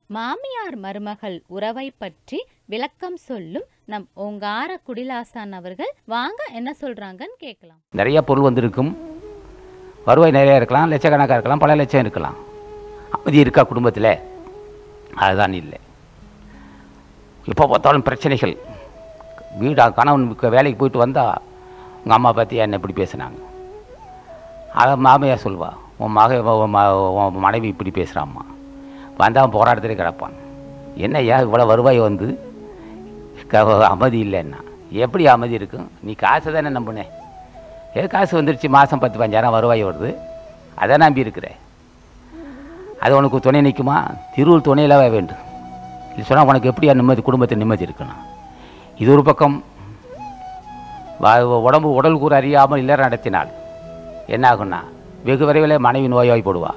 மாமியார் மருமகள் உறவை பற்றி விளக்கம் சொல்லும் நம் ஓங்கார குடிலாசான் அவர்கள் வாங்க என்ன சொல்றாங்கன்னு கேட்கலாம் நிறைய பொருள் வந்திருக்கும் வருவாய் நிறைய இருக்கலாம் லட்சக்கணக்காக இருக்கலாம் பல லட்சம் இருக்கலாம் அமைதி இருக்கா குடும்பத்தில் அதுதான் இல்லை எப்போ பார்த்தாலும் பிரச்சனைகள் வீடா கணவன் க- வேலைக்கு போயிட்டு வந்தால் உங்கள் அம்மா பற்றி என்ன இப்படி பேசுனாங்க அதை மாமியார் சொல்வா உன் மக உன் ம- உன் மனைவி இப்படி பேசுகிறாம்மா வந்தால் போராட்டத்திலே கிடப்பான் என்னய்யா இவ்வளோ வருவாய் வந்து க அமைதி இல்லைன்னா எப்படி அமைதி இருக்கும் நீ காசை தானே நம்பினேன் ஏ காசு வந்துருச்சு மாதம் பத்து பஞ்சாயிரம் வருவாய் வருது அதை நம்பி இருக்கிற அது உனக்கு துணை நிற்குமா திருவள் துணையிலவே வேண்டும் இது சொன்னால் உனக்கு எப்படியா நிம்மதி குடும்பத்தில் நிம்மதி இருக்கணும் இது ஒரு பக்கம் வா- உடம்பு உடல் கூறு அறியாமல் இல்லற நடத்தினால் என்ன ஆகும்னா வெகு விரைவில் மனைவி நோய்வாய்ப்படுவா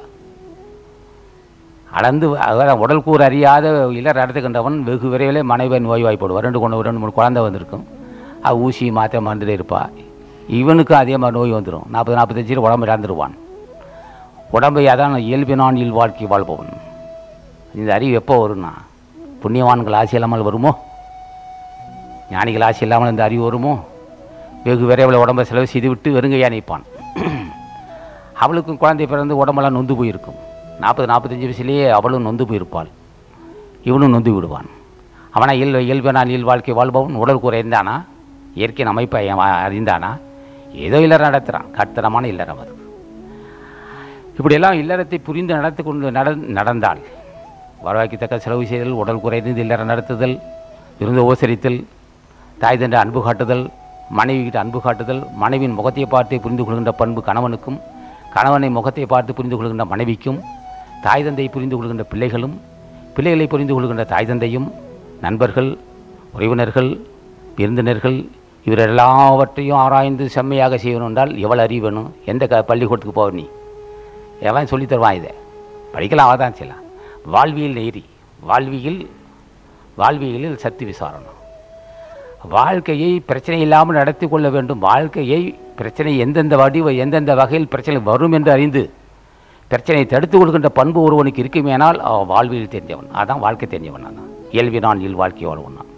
அளந்து அதாவது உடல் கூறு அறியாத இல்லற நடத்துகின்றவன் வெகு விரைவில் மனைவி நோய்வாய்ப்படுவான் ரெண்டு கொண்டு ரெண்டு மூணு குழந்தை வந்திருக்கும் அது ஊசி மாத்திரை மருந்துல இருப்பா இவனுக்கும் அதே மாதிரி நோய் வந்துடும் நாற்பது நாற்பத்தஞ்சு உடம்பு இழந்துருவான் உடம்பை அதான் இயல்பினான் இல் வாழ்க்கை வாழ்பவன் இந்த அறிவு எப்போ வரும்னா புண்ணியவான்கள் ஆசை இல்லாமல் வருமோ ஞானிகள் ஆசை இல்லாமல் இந்த அறிவு வருமோ வெகு விரைவில் உடம்பை செலவு செய்து விட்டு வெறுங்கையா நிற்பான் அவளுக்கும் குழந்தை பிறந்து உடம்பெல்லாம் நொந்து போயிருக்கும் நாற்பது நாற்பத்தஞ்சு வயசுலேயே அவளும் நொந்து போயிருப்பாள் இவனும் நொந்து விடுவான் அவனா இயல் இயல்பினால் இயல் வாழ்க்கை வாழ்பவன் உடல் கூற இருந்தானா இயற்கையின் அமைப்பை அவன் அறிந்தானா ஏதோ இல்லறம் நடத்துகிறான் கட்டணமான இல்லறம் அது இப்படியெல்லாம் இல்லறத்தை புரிந்து நடத்தி கொண்டு நட நடந்தால் வருவாய்க்கு தக்க செலவு செய்தல் உடல் குறைந்து இல்லறம் நடத்துதல் விருந்து உபசரித்தல் தாய் தந்தை அன்பு காட்டுதல் மனைவிகிட்ட அன்பு காட்டுதல் மனைவியின் முகத்தை பார்த்து புரிந்து கொள்கின்ற பண்பு கணவனுக்கும் கணவனை முகத்தை பார்த்து புரிந்து கொள்கின்ற மனைவிக்கும் தாய் தந்தையை புரிந்து கொள்கின்ற பிள்ளைகளும் பிள்ளைகளை புரிந்து கொள்கின்ற தாய் தந்தையும் நண்பர்கள் உறவினர்கள் விருந்தினர்கள் இவர் எல்லாவற்றையும் ஆராய்ந்து செம்மையாக செய்யணும் என்றால் எவ்வளோ அறிவு வேணும் எந்த க பள்ளிக்கூடத்துக்கு போக நீ எவன் சொல்லித் தருவான் இதை படிக்கலாம் அவள் தான் செய்யலாம் வாழ்வியல் நெறி வாழ்வியல் வாழ்வியலில் சக்தி விசாரணம் வாழ்க்கையை பிரச்சனை இல்லாமல் நடத்தி கொள்ள வேண்டும் வாழ்க்கையை பிரச்சனை எந்தெந்த வடிவ எந்தெந்த வகையில் பிரச்சனை வரும் என்று அறிந்து பிரச்சனையை தடுத்து கொள்கின்ற பண்பு ஒருவனுக்கு இருக்குமேனால் அவன் வாழ்வியல் தெரிஞ்சவன் அதான் வாழ்க்கை தெரிஞ்சவன் அதான் இயல்பினான் இல் வாழ்க்கை வாழ்வன் தான்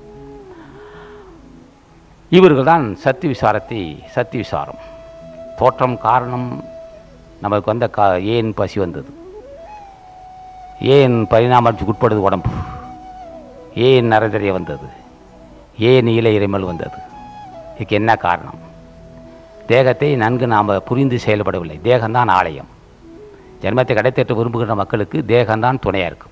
இவர்கள் தான் சக்தி விசாரத்தை சக்தி விசாரம் தோற்றம் காரணம் நமக்கு வந்த கா ஏன் பசி வந்தது ஏன் பரிணாமத்துக்கு உட்படுது உடம்பு ஏன் நரதறிய வந்தது ஏன் இலை இறைமல் வந்தது இதுக்கு என்ன காரணம் தேகத்தை நன்கு நாம் புரிந்து செயல்படவில்லை தேகம்தான் ஆலயம் ஜென்மத்தை கடைத்தேற்ற விரும்புகின்ற மக்களுக்கு தேகம்தான் துணையாக இருக்கும்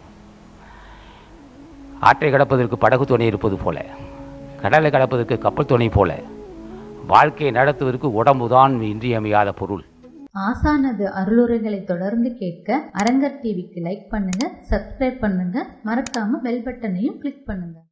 ஆற்றை கடப்பதற்கு படகு துணை இருப்பது போல கடலை கடப்பதற்கு கப்பல் துணை போல வாழ்க்கையை நடத்துவதற்கு உடம்புதான் இன்றியமையாத பொருள் ஆசானது அருளுரைகளை தொடர்ந்து கேட்க அரங்கர் டிவிக்கு லைக் பண்ணுங்க சப்ஸ்கிரைப் பண்ணுங்க மறக்காம பெல் பட்டனையும் கிளிக் பண்ணுங்க